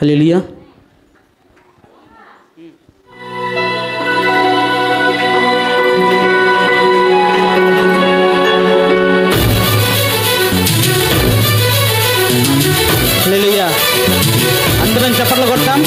హల్లెలూయా హల్లెలూయా అందరం చప్పట్లు కొడతాం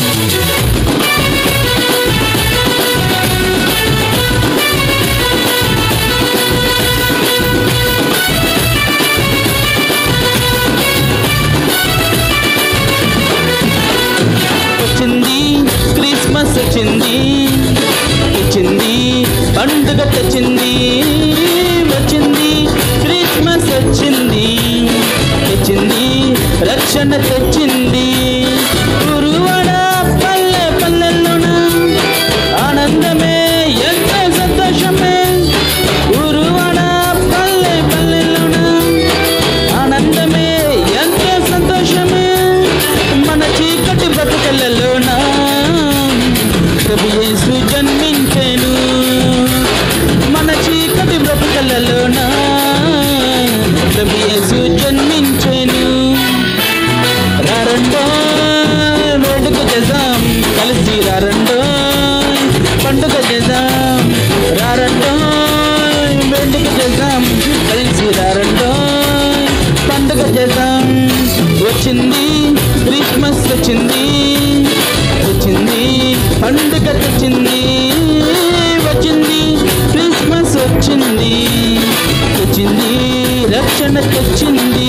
వచ్చింది క్రిస్మస్ వచ్చింది వచ్చింది పండుగ తెచ్చింది వచ్చింది క్రిస్మస్ వచ్చింది తెచ్చింది రక్షణ తెచ్చింది గురువడ పల్లె పల్లెల్లోన ఆనందమే ఎంత సంతోషమే గురువడ పల్లె పల్లెల్లోన ఆనందమే ఎంత సంతోషమే మన చీకటి బ్రతుకలలోన ప్రభు యేసు జన్మించెను మన చీకటి బ్రతుకలలోన ప్రభు యేసు జన్మించెను రారండో వేడుక చేద్దాం కలిసి రారండో పండుగ చేద్దాం రారండో వేడుక చేద్దాం కలిసి రారండో పండుగ చేద్దాం వచ్చింది క్రిస్మస్ వచ్చింది వచ్చింది పండుగ తెచ్చింది వచ్చింది క్రిస్మస్ వచ్చింది వచ్చింది రక్షణ తెచ్చింది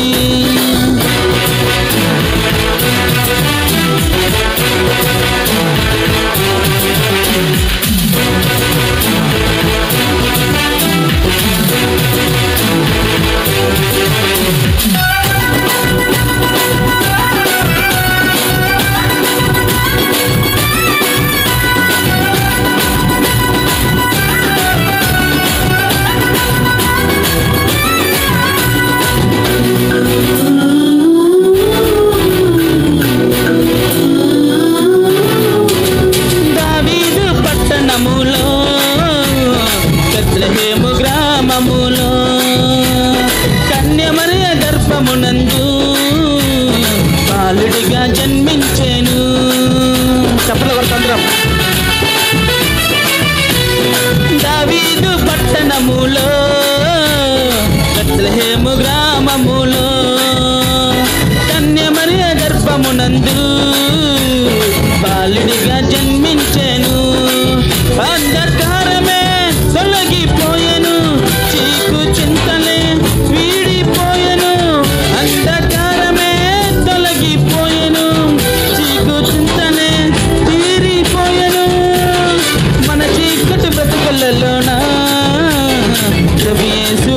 దావీదు పట్టణములో బెత్లెహేము గ్రామములో కన్యమరియ గర్భమునందు బాలుడిగా జన్మించెను చెప్పలు కొడుతుంద్రం దావీదు పట్టణములో బెత్లెహేము గ్రామములో కన్యమరియ గర్భమునందు బాలుడిగా జన్మించెను అంధకారమే తొలగిపోయెను చీకు చింతలే వీడిపోయెను అంధకారమే తొలగిపోయెను చీకు చింతలే తీరిపోయెను మన చీకటి బ్రతుకులలోన ప్రభు యేసు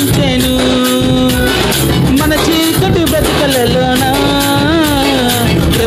జన్మించెను మన చీకటి బ్రతుకులలోన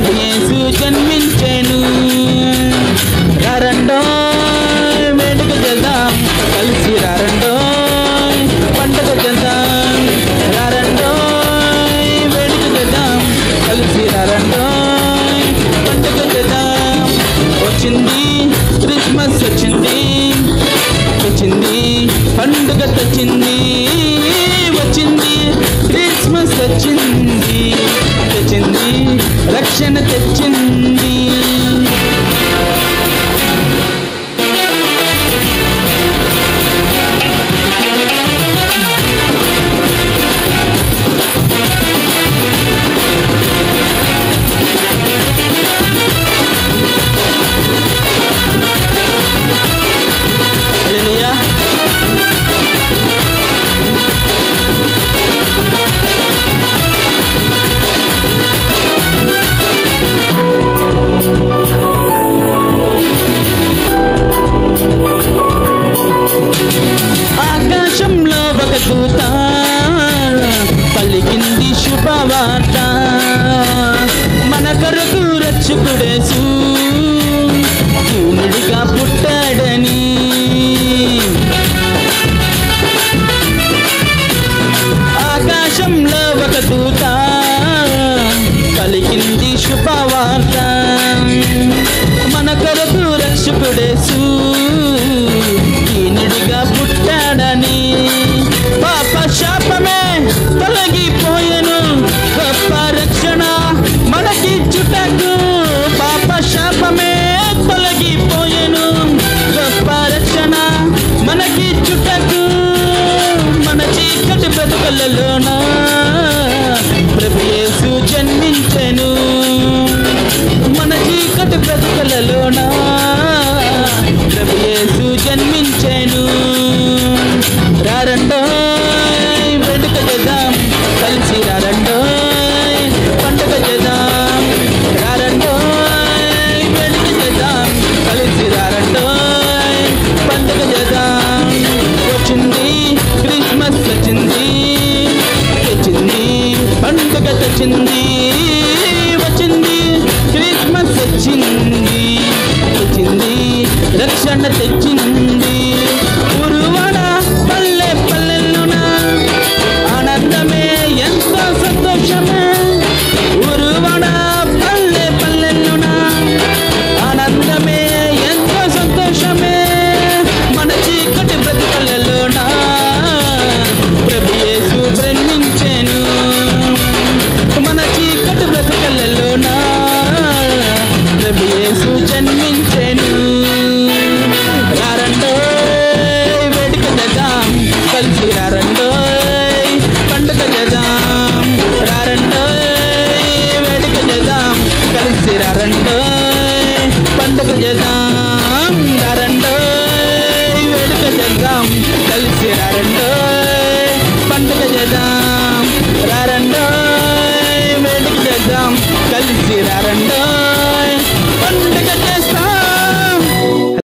వచ్చింది వచ్చింది క్రిస్మస్ వచ్చింది వచ్చింది రక్షణ తెచ్చింది ఉరువడ పల్లె పల్లెల్లున ఆనందమే ఎంతో సంతోషమే ఉరువడ పల్లె పల్లెల్లున ఆనందమే ఎంతో సంతోషమే మన చీకటి బ్రతుకలలోన ప్రభు యేసు జన్మించెను మన చీకటి బ్రతుకలలోన ప్రభు యేసు జన్మించెను రారండోయ్ వేడుక చేద్దాం కలిసి రారండోయ్ పండుగ చేద్దాం రారండోయ్ వేడుక చేద్దాం కలిసి రారండోయ్ పండుగ చేద్దాం రారండోయ్ వేడుక చేద్దాం కలిసి రారండోయ్ పండుగ చేద్దాం రారండోయ్ వేడుక చేద్దాం కలిసి రారండోయ్